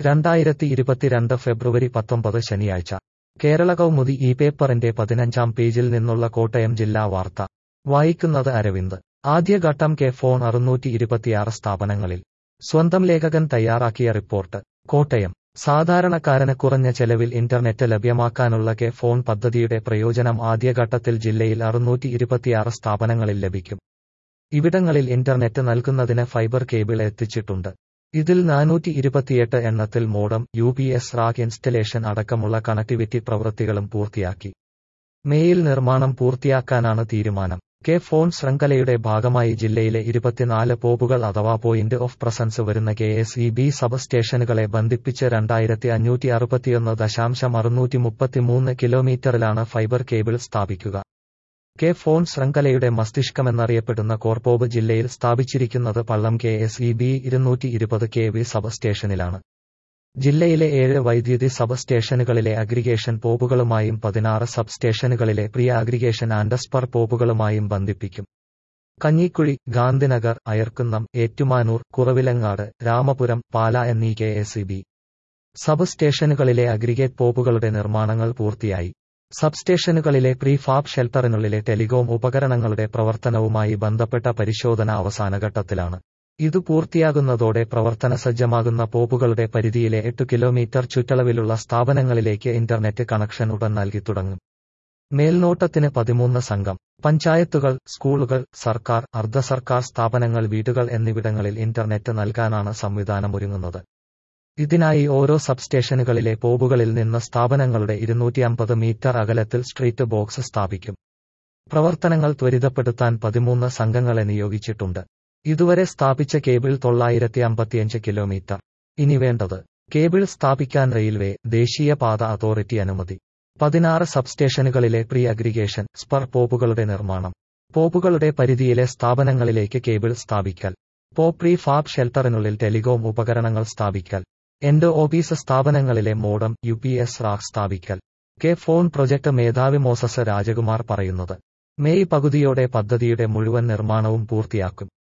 രണ്ടായിരത്തി ഇരുപത്തിരണ്ട് ഫെബ്രുവരി പത്തൊമ്പത് ശനിയാഴ്ച കേരള കൗമുദി ഈ പേപ്പറിന്റെ പതിനഞ്ചാം പേജിൽ നിന്നുള്ള കോട്ടയം ജില്ലാ വാർത്ത വായിക്കുന്നത് അരവിന്ദ് ആദ്യഘട്ടം കെ ഫോൺ അറുന്നൂറ്റി ഇരുപത്തിയാറ് സ്ഥാപനങ്ങളിൽ സ്വന്തം ലേഖകൻ തയ്യാറാക്കിയ റിപ്പോർട്ട് കോട്ടയം സാധാരണക്കാരന് കുറഞ്ഞ ചെലവിൽ ഇന്റർനെറ്റ് ലഭ്യമാക്കാനുള്ള കെ ഫോൺ പദ്ധതിയുടെ പ്രയോജനം ആദ്യഘട്ടത്തിൽ ജില്ലയിൽ അറുന്നൂറ്റി ഇരുപത്തിയാറ് സ്ഥാപനങ്ങളിൽ ലഭിക്കും ഇവിടങ്ങളിൽ ഇന്റർനെറ്റ് നൽകുന്നതിന് ഫൈബർ കേബിൾ എത്തിച്ചിട്ടുണ്ട് ഇതിൽ നാനൂറ്റി ഇരുപത്തിയെട്ട് എണ്ണത്തിൽ modem U P S rack installation അടക്കമുള്ള കണക്ടിവിറ്റി പ്രവൃത്തികളും പൂർത്തിയാക്കി മേയിൽ നിർമ്മാണം പൂർത്തിയാക്കാനാണ് തീരുമാനം കെ ഫോൺ ശൃംഖലയുടെ ഭാഗമായി ജില്ലയിലെ ഇരുപത്തിനാല് പോപ്പുകൾ അഥവാ പോയിന്റ് ഓഫ് പ്രസൻസ് വരുന്ന K S E B sub സ്റ്റേഷനുകളെ ബന്ധിപ്പിച്ച് രണ്ടായിരത്തി അഞ്ഞൂറ്റി അറുപത്തിയൊന്ന് ദശാംശം അറുന്നൂറ്റി മുപ്പത്തിമൂന്ന് കിലോമീറ്ററിലാണ് ഫൈബർ കേബിൾ സ്ഥാപിക്കുക കെ ഫോൺ ശൃംഖലയുടെ മസ്തിഷ്കമെന്നറിയപ്പെടുന്ന കോർപ്പോബ് ജില്ലയിൽ സ്ഥാപിച്ചിരിക്കുന്നത് Pallam K S E B ഇരുന്നൂറ്റി ഇരുപത് കെ വി സബ് സ്റ്റേഷനിലാണ് ജില്ലയിലെ ഏഴ് വൈദ്യുതി സബ് സ്റ്റേഷനുകളിലെ അഗ്രിഗേഷൻ പോപ്പുകളുമായും പതിനാറ് സബ് സ്റ്റേഷനുകളിലെ പ്രിയ അഗ്രിഗേഷൻ ആൻഡസ്പർ പോപ്പുകളുമായും ബന്ധിപ്പിക്കും കഞ്ഞിക്കുഴി ഗാന്ധിനഗർ അയർക്കുന്നം ഏറ്റുമാനൂർ കുറവിലങ്ങാട് രാമപുരം പാല എന്നീ K S E B sub സ്റ്റേഷനുകളിലെ അഗ്രിഗേറ്റ് പോപ്പുകളുടെ നിർമ്മാണങ്ങൾ പൂർത്തിയായി സബ്സ്റ്റേഷനുകളിലെ പ്രീ ഫാബ് ഷെൽട്ടറിനുള്ളിലെ ടെലികോം ഉപകരണങ്ങളുടെ പ്രവർത്തനവുമായി ബന്ധപ്പെട്ട പരിശോധന അവസാനഘട്ടത്തിലാണ് ഇത് പൂർത്തിയാകുന്നതോടെ പ്രവർത്തന സജ്ജമാകുന്ന പോപ്പുകളുടെ പരിധിയിലെ എട്ട് കിലോമീറ്റർ ചുറ്റളവിലുള്ള സ്ഥാപനങ്ങളിലേക്ക് ഇന്റർനെറ്റ് കണക്ഷൻ ഉടൻ നൽകി തുടങ്ങും മേൽനോട്ടത്തിന് പതിമൂന്ന് സംഘം പഞ്ചായത്തുകൾ സ്കൂളുകൾ സർക്കാർ അർദ്ധ സർക്കാർ സ്ഥാപനങ്ങൾ വീടുകൾ എന്നിവിടങ്ങളിൽ ഇന്റർനെറ്റ് നൽകാനാണ് സംവിധാനമൊരുങ്ങുന്നത് ഇതിനായി ഓരോ സബ്സ്റ്റേഷനുകളിലെ പോപ്പുകളിൽ നിന്ന് സ്ഥാപനങ്ങളുടെ ഇരുന്നൂറ്റി അമ്പത് മീറ്റർ അകലത്തിൽ സ്ട്രീറ്റ് ബോക്സ് സ്ഥാപിക്കും പ്രവർത്തനങ്ങൾ ത്വരിതപ്പെടുത്താൻ പതിമൂന്ന് സംഘങ്ങളെ നിയോഗിച്ചിട്ടുണ്ട് ഇതുവരെ സ്ഥാപിച്ച കേബിൾ തൊള്ളായിരത്തി അമ്പത്തിയഞ്ച് കിലോമീറ്റർ ഇനി വേണ്ടത് കേബിൾ സ്ഥാപിക്കാൻ റെയിൽവേ ദേശീയപാത അതോറിറ്റി അനുമതി പതിനാറ് സബ്സ്റ്റേഷനുകളിലെ പ്രീ അഗ്രിഗേഷൻ സ്പർ പോപ്പുകളുടെ നിർമ്മാണം പോപ്പുകളുടെ പരിധിയിലെ സ്ഥാപനങ്ങളിലേക്ക് കേബിൾ സ്ഥാപിക്കൽ പോപ്രീ ഫാബ് ഷെൽട്ടറിനുള്ളിൽ ടെലികോം ഉപകരണങ്ങൾ സ്ഥാപിക്കൽ എൻഡോ ഓഫീസ് സ്ഥാപനങ്ങളിലെ modem U P S rack സ്ഥാപിക്കൽ കെ ഫോൺ പ്രൊജക്ട് മേധാവി മോസസ് രാജകുമാർ പറയുന്നത് മെയ് പകുതിയോടെ പദ്ധതിയുടെ മുഴുവൻ നിർമ്മാണവും പൂർത്തിയാക്കും